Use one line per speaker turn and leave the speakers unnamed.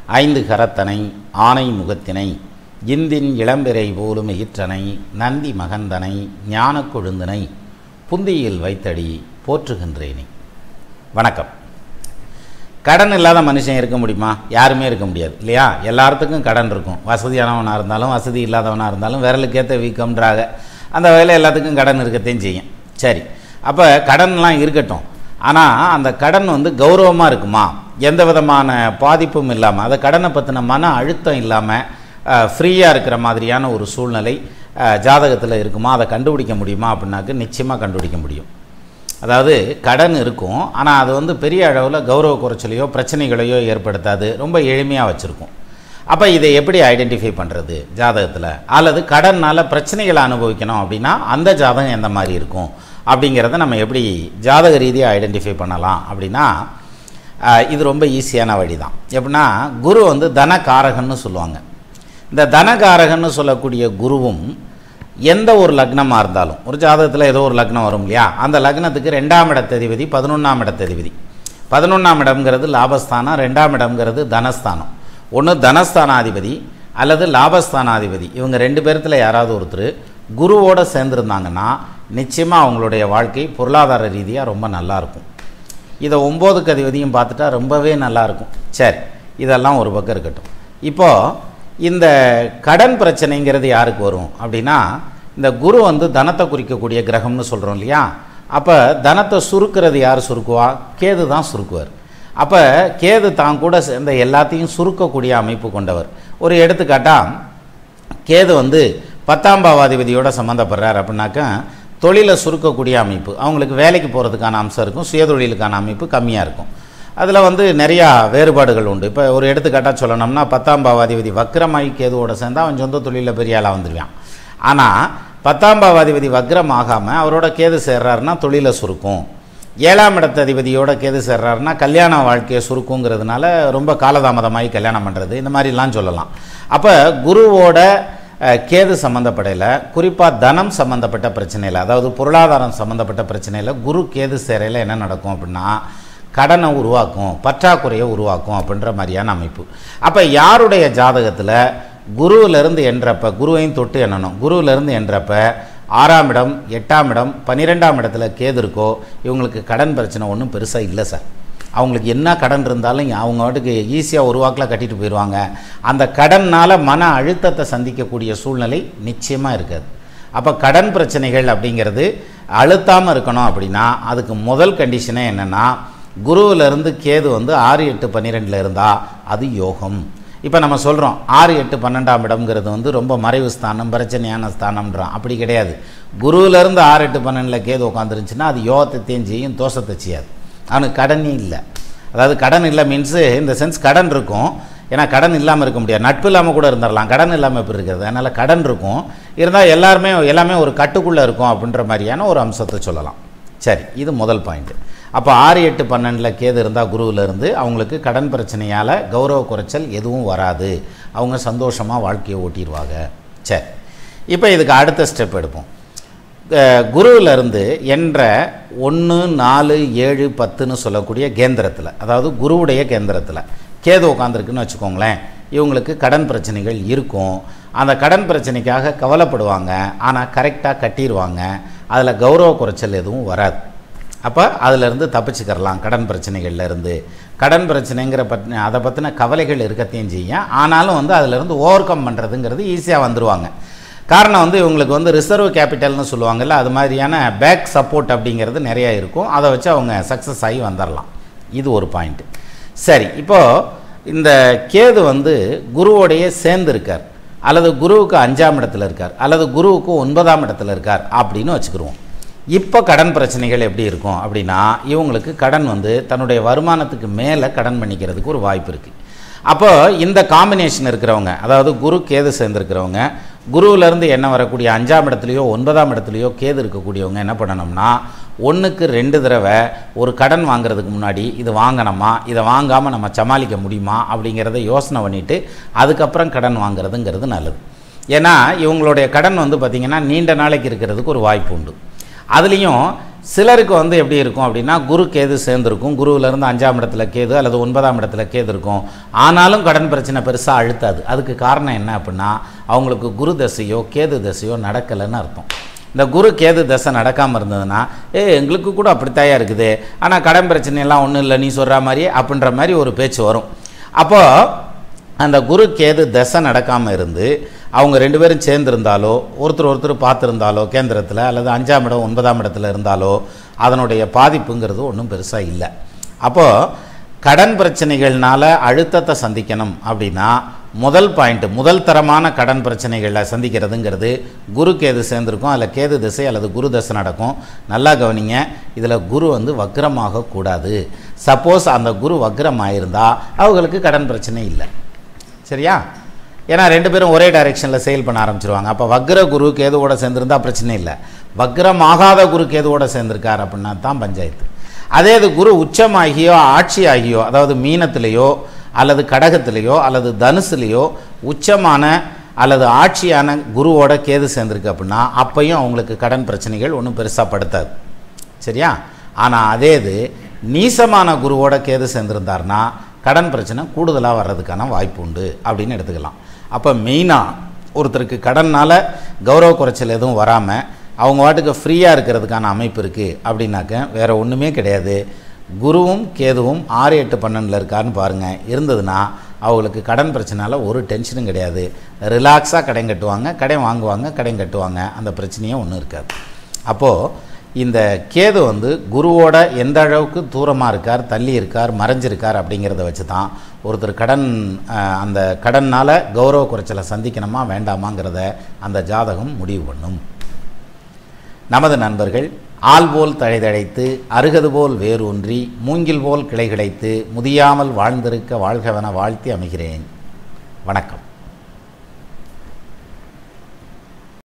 ஐந்து கரத்தனை ஆனை முகத்தினை இந்தின் இளம்பிறை போலும் ஈற்றனை நந்தி மகந்தனை ஞானக் கொழுந்தனை புந்தியில் வைத்தடி போற்றுகின்றேனே வணக்கம் கடன் இல்லாத மனுஷன் இருக்க முடியுமா யாருமே இருக்க முடியாது இல்லையா எல்லாத்துக்கும் கடன் இருக்கும் வசதியானவனாக இருந்தாலும் வசதி இல்லாதவனாக இருந்தாலும் விரலுக்கேற்ற வீக்கம்ன்றாங்க அந்த வகையில் எல்லாத்துக்கும் கடன் இருக்கத்தையும் செய்யும் சரி அப்போ கடன்லாம் இருக்கட்டும் ஆனால் அந்த கடன் வந்து கௌரவமாக இருக்குமா எந்த விதமான பாதிப்பும் இல்லாமல் அந்த கடனை பற்றின மன அழுத்தம் இல்லாமல் ஃப்ரீயாக இருக்கிற மாதிரியான ஒரு சூழ்நிலை ஜாதகத்தில் இருக்குமா அதை கண்டுபிடிக்க முடியுமா அப்படின்னாக்க நிச்சயமாக கண்டுபிடிக்க முடியும் அதாவது கடன் இருக்கும் ஆனால் அது வந்து பெரிய அளவில் கௌரவ குறைச்சலையோ பிரச்சனைகளையோ ஏற்படுத்தாது ரொம்ப எளிமையாக வச்சுருக்கும் அப்போ இதை எப்படி ஐடென்டிஃபை பண்ணுறது ஜாதகத்தில் அல்லது கடனால் பிரச்சனைகளை அனுபவிக்கணும் அப்படின்னா அந்த ஜாதகம் எந்த மாதிரி இருக்கும் அப்படிங்கிறத நம்ம எப்படி ஜாதக ரீதியாக ஐடென்டிஃபை பண்ணலாம் அப்படின்னா இது ரொம்ப ஈஸியான வழி தான் எப்படின்னா குரு வந்து தனகாரகன்னு சொல்லுவாங்க இந்த தனகாரகன்னு சொல்லக்கூடிய குருவும் எந்த ஒரு லக்னமாக இருந்தாலும் ஒரு ஜாதகத்தில் ஏதோ ஒரு லக்னம் வரும் இல்லையா அந்த லக்னத்துக்கு ரெண்டாம் இடத்ததிபதி பதினொன்றாம் இடத்ததிபதி பதினொன்றாம் இடம்ங்கிறது லாபஸ்தானம் ரெண்டாம் இடம்ங்கிறது தனஸ்தானம் ஒன்று தனஸ்தானாதிபதி அல்லது லாபஸ்தானாதிபதி இவங்க ரெண்டு பேர்த்தில் யாராவது ஒருத்தர் குருவோடு சேர்ந்துருந்தாங்கன்னா நிச்சயமாக அவங்களுடைய வாழ்க்கை பொருளாதார ரீதியாக ரொம்ப நல்லாயிருக்கும் இதை ஒம்போதுக்கு அதிபதியும் பார்த்துட்டா ரொம்பவே நல்லாயிருக்கும் சரி இதெல்லாம் ஒரு பக்கம் இருக்கட்டும் இப்போது இந்த கடன் பிரச்சனைங்கிறது யாருக்கு வரும் அப்படின்னா இந்த குரு வந்து தனத்தை குறிக்கக்கூடிய கிரகம்னு சொல்கிறோம் இல்லையா அப்போ தனத்தை சுருக்கிறது யார் சுருக்குவா கேது தான் சுருக்குவார் அப்போ கேது தான் கூட சேர்ந்த எல்லாத்தையும் சுருக்கக்கூடிய அமைப்பு கொண்டவர் ஒரு எடுத்துக்காட்டாக கேது வந்து பத்தாம் பாவாதிபதியோட சம்மந்தப்படுறார் அப்படின்னாக்கா தொழிலை சுருக்கக்கூடிய அமைப்பு அவங்களுக்கு வேலைக்கு போகிறதுக்கான அம்சம் இருக்கும் சுயதொழிலுக்கான அமைப்பு கம்மியாக இருக்கும் அதில் வந்து நிறையா வேறுபாடுகள் உண்டு இப்போ ஒரு எடுத்துக்காட்டாக சொல்லணும்னா பத்தாம் பாவாதிபதி வக்ரமாகி கேதுவோட சேர்ந்து அவன் சொந்த தொழிலில் பெரிய ஆளாக வந்துடுவான் ஆனால் பத்தாம் பாவாதிபதி வக்ரம் ஆகாமல் அவரோட கேது சேர்றாருன்னா தொழிலை சுருக்கும் ஏழாம் இடத்த அதிபதியோட கேது சேர்றாருன்னா கல்யாண வாழ்க்கையை சுருக்குங்கிறதுனால ரொம்ப காலதாமதமாகி கல்யாணம் பண்ணுறது இந்த மாதிரிலாம் சொல்லலாம் அப்போ குருவோட கேது சம்மந்தப்படையில் குறிப்பாக தனம் சம்மந்தப்பட்ட பிரச்சனையில் அதாவது பொருளாதாரம் சம்மந்தப்பட்ட பிரச்சனையில் குரு கேது சேரையில் என்ன நடக்கும் அப்படின்னா கடனை உருவாக்கும் பற்றாக்குறையை உருவாக்கும் அப்படின்ற மாதிரியான அமைப்பு அப்போ யாருடைய ஜாதகத்தில் குருவிலிருந்து என்றப்ப குருவையும் தொட்டு எண்ணணும் குருவிலிருந்து என்றப்ப ஆறாம் இடம் எட்டாம் இடம் பன்னிரெண்டாம் இடத்துல கேது இருக்கோ இவங்களுக்கு கடன் பிரச்சனை ஒன்றும் பெருசாக இல்லை சார் அவங்களுக்கு என்ன கடன் இருந்தாலும் அவங்க வாட்டுக்கு ஈஸியாக ஒரு வாக்கில் கட்டிட்டு போயிடுவாங்க அந்த கடன்னால் மன அழுத்தத்தை சந்திக்கக்கூடிய சூழ்நிலை நிச்சயமாக இருக்காது அப்போ கடன் பிரச்சனைகள் அப்படிங்கிறது அழுத்தாமல் இருக்கணும் அப்படின்னா அதுக்கு முதல் கண்டிஷனே என்னென்னா குருவிலிருந்து கேது வந்து ஆறு எட்டு பன்னிரெண்டில் இருந்தால் அது யோகம் இப்போ நம்ம சொல்கிறோம் ஆறு எட்டு பன்னெண்டாம் இடம்ங்கிறது வந்து ரொம்ப மறைவு ஸ்தானம் பிரச்சனையான ஸ்தானம்ன்றோம் அப்படி கிடையாது குருவிலேருந்து ஆறு எட்டு பன்னெண்டில் கேது உட்காந்துருந்துச்சுன்னா அது யோகத்தையும் செய்யும் தோஷத்தை செய்யாது அவனுக்கு கடனே இல்லை அதாவது கடன் இல்லை மீன்ஸு இந்த சென்ஸ் கடன் இருக்கும் ஏன்னா கடன் இல்லாமல் இருக்க முடியாது நட்பு இல்லாமல் கூட இருந்துடலாம் கடன் இல்லாமல் எப்படி இருக்கிறது அதனால் கடன் இருக்கும் இருந்தால் எல்லாருமே எல்லாமே ஒரு கட்டுக்குள்ளே இருக்கும் அப்படின்ற மாதிரியான ஒரு அம்சத்தை சொல்லலாம் சரி இது முதல் பாயிண்ட்டு அப்போ ஆறு எட்டு பன்னெண்டில் கேது இருந்தால் குருவில் இருந்து அவங்களுக்கு கடன் பிரச்சனையால் கௌரவ குறைச்சல் எதுவும் வராது அவங்க சந்தோஷமாக வாழ்க்கையை ஓட்டிடுவாங்க சரி இப்போ இதுக்கு அடுத்த ஸ்டெப் எடுப்போம் குருவிலிருந்து என்ற ஒன்று நாலு ஏழு பத்துன்னு சொல்லக்கூடிய கேந்திரத்தில் அதாவது குருவுடைய கேந்திரத்தில் கேது உட்காந்துருக்குன்னு வச்சுக்கோங்களேன் இவங்களுக்கு கடன் பிரச்சனைகள் இருக்கும் அந்த கடன் பிரச்சனைக்காக கவலைப்படுவாங்க ஆனால் கரெக்டாக கட்டிடுவாங்க அதில் கௌரவ குறைச்சல் எதுவும் வராது அப்போ அதிலிருந்து தப்பிச்சுக்கிறலாம் கடன் பிரச்சனைகள்லேருந்து கடன் பிரச்சனைங்கிற பட் அதை பற்றின கவலைகள் இருக்கத்தையும் செய்யும் ஆனாலும் வந்து அதிலிருந்து ஓவர் கம் பண்ணுறதுங்கிறது ஈஸியாக வந்துடுவாங்க காரணம் வந்து இவங்களுக்கு வந்து ரிசர்வ் கேபிட்டல்னு சொல்லுவாங்கல்ல அது மாதிரியான பேக் சப்போர்ட் அப்படிங்கிறது நிறையா இருக்கும் அதை வச்சு அவங்க சக்ஸஸ் ஆகி வந்துடலாம் இது ஒரு பாயிண்ட்டு சரி இப்போது இந்த கேது வந்து குருவோடையே சேர்ந்து இருக்கார் அல்லது குருவுக்கு அஞ்சாம் இடத்துல இருக்கார் அல்லது குருவுக்கு ஒன்பதாம் இடத்துல இருக்கார் அப்படின்னு வச்சுக்கிருவோம் இப்போ கடன் பிரச்சனைகள் எப்படி இருக்கும் அப்படின்னா இவங்களுக்கு கடன் வந்து தன்னுடைய வருமானத்துக்கு மேலே கடன் பண்ணிக்கிறதுக்கு ஒரு வாய்ப்பு இருக்குது அப்போ இந்த காம்பினேஷன் இருக்கிறவங்க அதாவது குரு கேது சேர்ந்துருக்கிறவங்க குருவிலேருந்து என்ன வரக்கூடிய அஞ்சாம் இடத்துலையோ ஒன்பதாம் இடத்துலையோ கேது இருக்கக்கூடியவங்க என்ன பண்ணணும்னா ஒன்றுக்கு ரெண்டு தடவை ஒரு கடன் வாங்குறதுக்கு முன்னாடி இது வாங்கணுமா இதை வாங்காமல் நம்ம சமாளிக்க முடியுமா அப்படிங்கிறத யோசனை பண்ணிவிட்டு அதுக்கப்புறம் கடன் வாங்குறதுங்கிறது நல்லது ஏன்னா இவங்களுடைய கடன் வந்து பார்த்திங்கன்னா நீண்ட நாளைக்கு இருக்கிறதுக்கு ஒரு வாய்ப்பு உண்டு அதுலேயும் சிலருக்கு வந்து எப்படி இருக்கும் அப்படின்னா குரு கேது சேர்ந்துருக்கும் குருவிலேருந்து அஞ்சாம் இடத்துல கேது அல்லது ஒன்பதாம் இடத்துல கேது இருக்கும் ஆனாலும் கடன் பிரச்சனை பெருசாக அழுத்தாது அதுக்கு காரணம் என்ன அப்படின்னா அவங்களுக்கு குரு தசையோ கேது தசையோ நடக்கலைன்னு அர்த்தம் இந்த குரு கேது தசை நடக்காமல் இருந்ததுன்னா ஏ எங்களுக்கு கூட அப்படித்தாயா இருக்குது ஆனால் கடன் பிரச்சனையெல்லாம் ஒன்றும் இல்லை நீ சொல்கிற மாதிரி அப்படின்ற மாதிரி ஒரு பேச்சு வரும் அப்போது அந்த குரு கேது தசை நடக்காமல் இருந்து அவங்க ரெண்டு பேரும் சேர்ந்திருந்தாலோ ஒருத்தர் ஒருத்தர் பார்த்துருந்தாலோ கேந்திரத்தில் அல்லது அஞ்சாம் இடம் ஒன்பதாம் இடத்துல இருந்தாலோ அதனுடைய பாதிப்புங்கிறது ஒன்றும் பெருசாக இல்லை அப்போது கடன் பிரச்சனைகள்னால அழுத்தத்தை சந்திக்கணும் அப்படின்னா முதல் பாயிண்ட் முதல் தரமான கடன் பிரச்சனைகளை சந்திக்கிறதுங்கிறது குரு கேது சேர்ந்துருக்கும் அதில் கேது திசை அல்லது குரு தசை நடக்கும் நல்லா கவனிங்க இதில் குரு வந்து வக்ரமாக கூடாது சப்போஸ் அந்த குரு வக்ரமாயிருந்தா அவங்களுக்கு கடன் பிரச்சனை இல்லை சரியா ஏன்னா ரெண்டு பேரும் ஒரே டைரெக்ஷனில் செயல் பண்ண ஆரம்பிச்சிருவாங்க அப்போ வக்ர குரு கேதுவோட சேர்ந்துருந்தா பிரச்சனை இல்லை வக்ரமாகாத குரு கேதுவோட சேர்ந்திருக்கார் அப்படின்னா தான் பஞ்சாயத்து அதே இது குரு உச்சமாகியோ ஆட்சி ஆகியோ அதாவது மீனத்திலேயோ அல்லது கடகத்திலேயோ அல்லது தனுசுலேயோ உச்சமான அல்லது ஆட்சியான குருவோட கேது சேர்ந்துருக்கு அப்படின்னா அப்பையும் அவங்களுக்கு கடன் பிரச்சனைகள் ஒன்றும் பெருசாக படுத்தாது சரியா ஆனால் அதே இது நீசமான குருவோட கேது சேர்ந்திருந்தார்னா கடன் பிரச்சனை கூடுதலாக வர்றதுக்கான வாய்ப்பு உண்டு அப்படின்னு எடுத்துக்கலாம் அப்போ மெயினாக ஒருத்தருக்கு கடனால் கௌரவ குறைச்சல் எதுவும் வராமல் அவங்க வாட்டுக்கு ஃப்ரீயாக இருக்கிறதுக்கான அமைப்பு இருக்குது அப்படின்னாக்க வேறு ஒன்றுமே கிடையாது குருவும் கேதுவும் ஆறு எட்டு பன்னெண்டில் இருக்காருன்னு பாருங்கள் இருந்ததுன்னா அவங்களுக்கு கடன் பிரச்சனையால் ஒரு டென்ஷனும் கிடையாது ரிலாக்ஸாக கடன் கட்டுவாங்க கடன் வாங்குவாங்க கடன் கட்டுவாங்க அந்த பிரச்சனையும் ஒன்றும் இருக்காது அப்போது இந்த கேது வந்து குருவோட எந்த அளவுக்கு தூரமாக இருக்கார் தள்ளி இருக்கார் மறைஞ்சிருக்கார் அப்படிங்கிறத வச்சு தான் ஒருத்தர் கடன் அஹ், அந்த கடனால் கௌரவ குறைச்சலை சந்திக்கணுமா வேண்டாமாங்கிறத அந்த ஜாதகம் முடிவு பண்ணும் நமது நண்பர்கள் ஆள் போல் தழைதழைத்து அருகது போல் வேரூன்றி மூங்கில் போல் கிளை கிடைத்து முதியாமல் வாழ்ந்திருக்க வாழ்கவென வாழ்த்தி அமைகிறேன் வணக்கம்